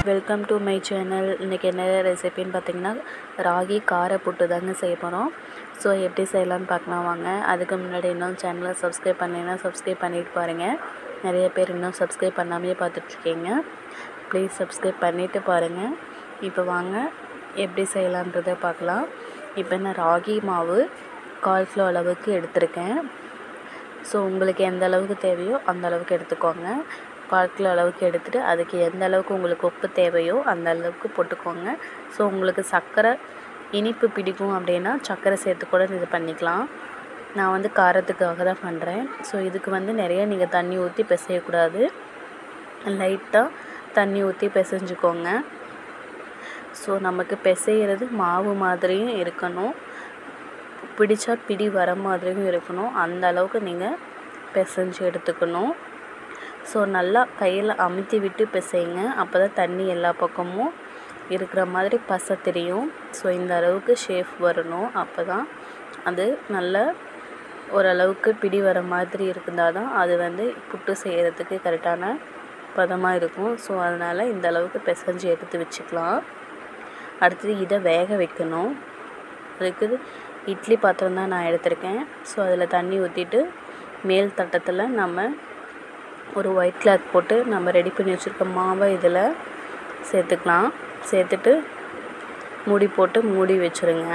welcome to my channel இன்றைக்கி என்ன ரெசிபின்னு பார்த்தீங்கன்னா ராகி கார புட்டு தாங்க செய்ய போகிறோம் ஸோ எப்படி செய்யலாம்னு பார்க்கலாம் வாங்க அதுக்கு முன்னாடி இன்னும் சேனலை சப்ஸ்கிரைப் பண்ணலைன்னா சப்ஸ்கிரைப் பண்ணிட்டு பாருங்கள் நிறைய பேர் இன்னும் சப்ஸ்கிரைப் பண்ணாமையே பார்த்துட்ருக்கீங்க ப்ளீஸ் சப்ஸ்கிரைப் பண்ணிவிட்டு பாருங்கள் இப்போ வாங்க எப்படி செய்யலான்றதை பார்க்கலாம் இப்போ நான் ராகி மாவு கால் கிலோ அளவுக்கு எடுத்திருக்கேன் ஸோ உங்களுக்கு எந்த அளவுக்கு தேவையோ அந்த அளவுக்கு எடுத்துக்கோங்க கால் கிலோ அளவுக்கு எடுத்துகிட்டு அதுக்கு எந்த அளவுக்கு உங்களுக்கு உப்பு தேவையோ அந்த அளவுக்கு போட்டுக்கோங்க ஸோ உங்களுக்கு சர்க்கரை இனிப்பு பிடிக்கும் அப்படின்னா சர்க்கரை சேர்த்து கூட இது பண்ணிக்கலாம் நான் வந்து காரத்துக்காக தான் பண்ணுறேன் ஸோ இதுக்கு வந்து நிறைய நீங்கள் தண்ணி ஊற்றி பிசையக்கூடாது லைட்டாக தண்ணி ஊற்றி பிசைஞ்சுக்கோங்க ஸோ நமக்கு பிசைகிறது மாவு மாதிரியும் இருக்கணும் பிடிச்சா பிடி வர மாதிரியும் இருக்கணும் அந்த அளவுக்கு நீங்கள் பிசைஞ்சு எடுத்துக்கணும் ஸோ நல்லா கையில் அமுத்தி விட்டு பிசைங்க அப்போ தான் தண்ணி எல்லா பக்கமும் இருக்கிற மாதிரி பசை தெரியும் ஸோ இந்த அளவுக்கு ஷேப் வரணும் அப்போ தான் அது நல்ல ஓரளவுக்கு பிடி வர மாதிரி இருந்தால் தான் அது வந்து புட்டு செய்கிறதுக்கு கரெக்டான பதமாக இருக்கும் ஸோ அதனால் இந்த அளவுக்கு பிசைஞ்சு எடுத்து வச்சுக்கலாம் அடுத்தது இதை வேக வைக்கணும் அதுக்கு இட்லி பாத்திரம் தான் நான் எடுத்திருக்கேன் ஸோ அதில் தண்ணி ஊற்றிட்டு மேல் தட்டத்தில் நம்ம ஒரு ஒயிட் கிளாத் போட்டு நம்ம ரெடி பண்ணி வச்சுருக்க மாவை இதில் சேர்த்துக்கலாம் சேர்த்துட்டு மூடி போட்டு மூடி வச்சுருங்க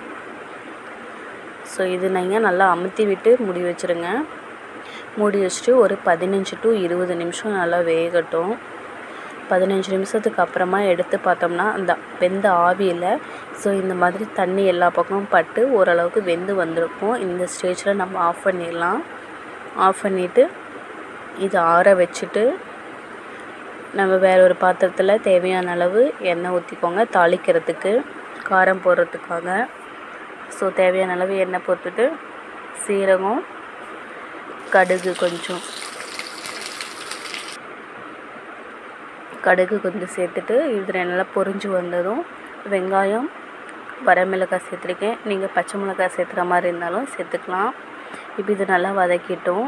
ஸோ இது நீங்கள் நல்லா அமுத்தி விட்டு மூடி வச்சுருங்க மூடி வச்சுட்டு ஒரு பதினஞ்சு டு இருபது நிமிஷம் நல்லா வேகட்டும் பதினஞ்சு நிமிஷத்துக்கு அப்புறமா எடுத்து பார்த்தோம்னா அந்த வெந்த ஆவியில் ஸோ இந்த மாதிரி தண்ணி எல்லா பக்கமும் பட்டு ஓரளவுக்கு வெந்து வந்திருக்கும் இந்த ஸ்டேஜில் நம்ம ஆஃப் பண்ணிடலாம் ஆஃப் பண்ணிவிட்டு இது ஆற வச்சுட்டு நம்ம வேற ஒரு பாத்திரத்தில் தேவையான அளவு எண்ணெய் ஊற்றிக்கோங்க தாளிக்கிறதுக்கு காரம் போடுறதுக்காக ஸோ தேவையான அளவு எண்ணெய் போட்டுட்டு சீரகம் கடுகு கொஞ்சம் கடுகு கொஞ்சம் சேர்த்துட்டு இதில் நல்லா பொரிஞ்சு வந்ததும் வெங்காயம் வரமிளகாய் சேர்த்துருக்கேன் நீங்கள் பச்சை மிளகாய் சேர்த்துற மாதிரி இருந்தாலும் சேர்த்துக்கலாம் இப்போ இது நல்லா வதக்கிட்டோம்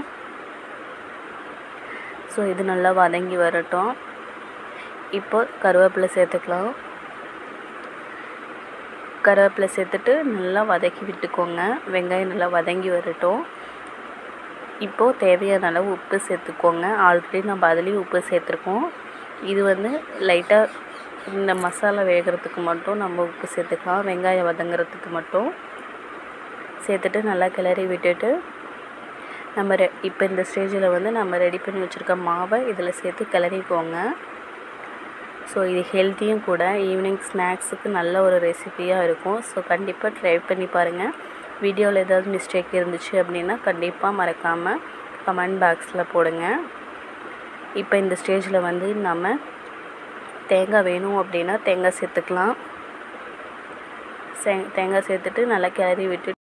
ஸோ இது நல்லா வதங்கி வரட்டும் இப்போ கருவேப்பிலை சேர்த்துக்கலாம் கருவேப்பிலை சேர்த்துட்டு நல்லா வதக்கி விட்டுக்கோங்க வெங்காயம் நல்லா வதங்கி வரட்டும் இப்போது தேவையான அளவு உப்பு சேர்த்துக்கோங்க ஆல்ரெடி நம்ம அதுலேயும் உப்பு சேர்த்துருக்கோம் இது வந்து லைட்டாக இந்த மசாலா வேகிறதுக்கு மட்டும் நம்ம உப்பு சேர்த்துக்கலாம் வெங்காயம் வதங்குறதுக்கு மட்டும் சேர்த்துட்டு நல்லா கிளறி விட்டுட்டு நம்ம ரெ இப்போ இந்த ஸ்டேஜில் வந்து நம்ம ரெடி பண்ணி வச்சுருக்க மாவை இதில் சேர்த்து கிளறிக்கோங்க ஸோ இது ஹெல்த்தியும் கூட ஈவினிங் ஸ்நாக்ஸுக்கு நல்ல ஒரு ரெசிபியாக இருக்கும் ஸோ கண்டிப்பாக ட்ரை பண்ணி பாருங்கள் வீடியோவில் ஏதாவது மிஸ்டேக் இருந்துச்சு அப்படின்னா கண்டிப்பாக மறக்காமல் கமெண்ட் பாக்ஸில் போடுங்க இப்போ இந்த ஸ்டேஜில் வந்து நம்ம தேங்காய் வேணும் அப்படின்னா தேங்காய் சேர்த்துக்கலாம் தேங்காய் சேர்த்துட்டு நல்லா கிளறி விட்டு